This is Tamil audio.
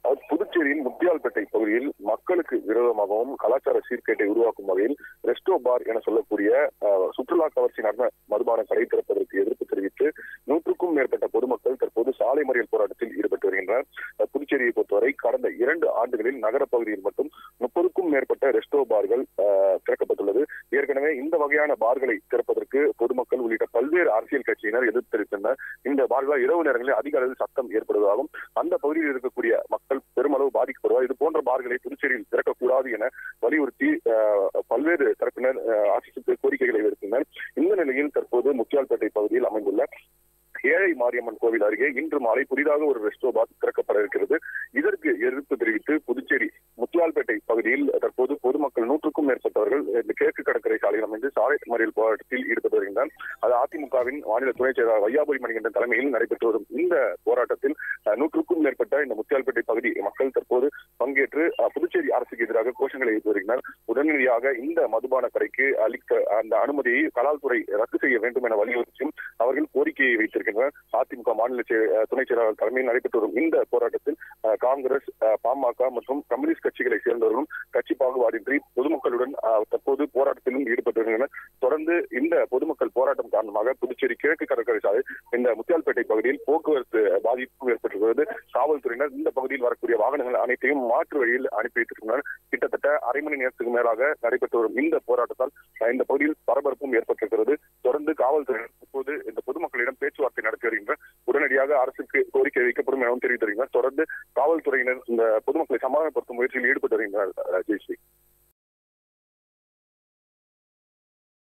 அதாவது புதுச்சேரியின் முத்தியால்பேட்டை பகுதியில் மக்களுக்கு விரோதமாகவும் கலாச்சார சீர்கேட்டை உருவாக்கும் வகையில் ரெஸ்டோ பார் என சொல்லக்கூடிய அஹ், சுற்றுலா கவர்ச்சி நடந்த மதுபான கடை திறப்பதற்கு எதிர்ப்பு தெரிவித்து நூற்றுக்கும் மேற்பட்ட பொதுமக்கள் தற்போது சாலை மறியல் போராட்டத்தில் ஈடுபட்டு வருகின்றனர் அஹ், புதுச்சேரியை பொறுத்தவரை கடந்த இரண்டு ஆண்டுகளில் நகர பகுதியில் மட்டும் முப்பதுக்கும் மேற்பட்ட ரெஸ்டோ பார்கள் அஹ், திறக்கப்பட்டுள்ளது ஏற்கனவே இந்த வகையான பார்களை திறப்பதற்கு பொதுமக்கள் உள்ளிட்ட பல்வேறு அரசியல் கட்சியினர் எதிர்ப்பு தெரிவித்தனர் இந்த பார்களால் இரவு நேரங்களில் அதிக அளவில் சத்தம் ஏற்படுவதாகவும் அந்த பகுதியில் இருக்கக்கூடிய மக்கள் பெருமளவு பாதிக்கப்படுவார் இது போன்ற பார்களை புதுச்சேரியில் திறக்கக்கூடாது என வலியுறுத்தி அஹ், பல்வேறு தரப்பினர் அஹ், ஆட்சிக்கு கோரிக்கைகளை விடுத்தனர் இந்த நிலையில் தற்போது முத்தியால்பேட்டை பகுதியில் அமைந்துள்ள ஏழை மாரியம்மன் கோவில் அருகே இன்று மாலை புதிதாக ஒரு ரெஸ்டோ பார் திறக்கப்பட இருக்கிறது இதற்கு எதிர்ப்பு தெரிவித்து புதுச்சேரி முத்தியால்பேட்டை பகுதியில் தற்போது பொதுமக்கள் நூற்றுக்கும் மேற்பட்டவர்கள் இந்த கிழக்கு கடற்கரை சாலையில் அமைந்து சாலை மறியல் போராட்டத்தில் ஈடுபட்டு வருகின்றனர் அது அதிமுகவின் மாநில துணைச் செயலாளர் வையாபுரி மணிகண்டன் தலைமையில் நடைபெற்று வரும் இந்த போராட்டத்தில் அஹ், நூற்றுக்கும் மேற்பட்ட இந்த முத்தியால்பேட்டை பகுதி மக்கள் தற்போது பங்கேற்று அஹ், புதுச்சேரி அரசுக்கு எதிராக கோஷங்களை எழுப்பி வருகின்றனர் உடனடியாக இந்த மதுபான கடைக்கு அளித்த அந்த அனுமதியை கலால்துறை ரத்து செய்ய வேண்டும் என வலியுறுத்தியும் அவர்கள் கோரிக்கையை வைத்திருக்கின்றனர் அதிமுக மாநில செய- அஹ், துணைச் செயலாளர் தலைமையில் நடைபெற்று வரும் இந்த போராட்டத்தில் அஹ், காங்கிரஸ் அஹ், பாமக மற்றும் கம்யூனிஸ்ட் கட்சிகளை சேர்ந்தவர்களும் கட்சி பாகுபாடின்றி பொதுமக்களுடன் அஹ், தற்போது போராட்டத்திலும் ஈடுபட்டு வருகின்றனர் தொடர்ந்து இந்த பொதுமக்கள் போராட்டம் காரணமாக புதுச்சேரி கிழக்கு கடற்கரை சாலை இந்த முத்தியால்பேட்டை பகுதியில் போக்குவரத்து பாதிப்பும் ஏற்பட்டிருக்கிறது காவல்துறையினர் இந்த பகுதியில் வரக்கூடிய வாகனங்கள் அனைத்தையும் மாற்று வழியில் அனுப்பி வைத்திருக்கின்றனர் கிட்டத்தட்ட அரை மணி நேரத்துக்கு மேலாக நடைபெற்று வரும் இந்த போராட்டத்தால் அஹ், இந்த பகுதியில் பரபரப்பும் ஏற்பட்டிருக்கிறது தொடர்ந்து காவல்துறையினர் இப்போது இந்த பொதுமக்களிடம் பேச்சுவார்த்தை நடத்தி வருகின்றனர் உடனடியாக அரசுக்கு கோரிக்கை வைக்கப்படும் எனவும் தெரிவித்து வருகின்றனர் தொடர்ந்து காவல்துறையினர் இந்த பொதுமக்களை சமாதானப்படுத்தும் முயற்சியில் ஈடுபட்டு வருகின்றனர் அஹ், ஜெயஸ்ரீ